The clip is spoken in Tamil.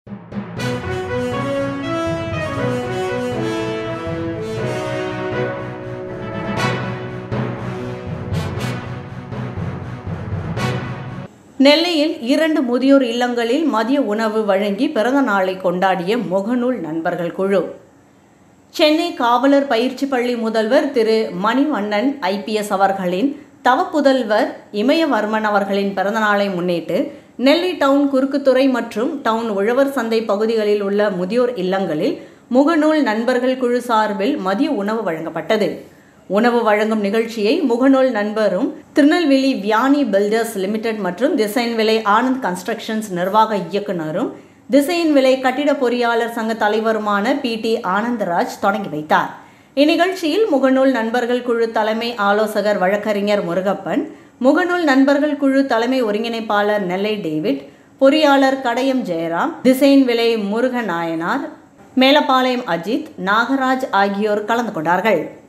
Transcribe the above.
நெல்லையில் இரண்டு முதியோர் இல்லங்களில் மதிய உணவு வழங்கி பிறந்த நாளை கொண்டாடிய முகநூல் நண்பர்கள் குழு சென்னை காவலர் பயிற்சி பள்ளி முதல்வர் திரு மணிவண்ணன் ஐபிஎஸ் அவர்களின் தவப்புதல்வர் இமயவர்மன் அவர்களின் பிறந்தநாளை முன்னிட்டு நெல்லை டவுன் குறுக்குத்துறை மற்றும் டவுன் உழவர் சந்தை பகுதிகளில் உள்ள முதியோர் இல்லங்களில் முகநூல் நண்பர்கள் குழு சார்பில் மதிய உணவு வழங்கப்பட்டது உணவு வழங்கும் நிகழ்ச்சியை முகநூல் நண்பரும் திருநெல்வேலி வியானி பில்டர்ஸ் லிமிடெட் மற்றும் திசைன் விலை ஆனந்த் கன்ஸ்ட்ரக்ஷன்ஸ் நிர்வாக இயக்குனரும் திசையின் விலை கட்டிட பொறியாளர் சங்க தலைவருமான பி டி ஆனந்தராஜ் தொடங்கி வைத்தார் இந்நிகழ்ச்சியில் முகநூல் நண்பர்கள் குழு தலைமை ஆலோசகர் வழக்கறிஞர் முருகப்பன் முகநூல் நண்பர்கள் குழு தலைமை ஒருங்கிணைப்பாளர் நெல்லை டேவிட் பொறியாளர் கடையம் ஜெயராம் திசையின் விலை முருகநாயனார் மேலப்பாளையம் அஜித் நாகராஜ் ஆகியோர் கலந்து கொண்டார்கள்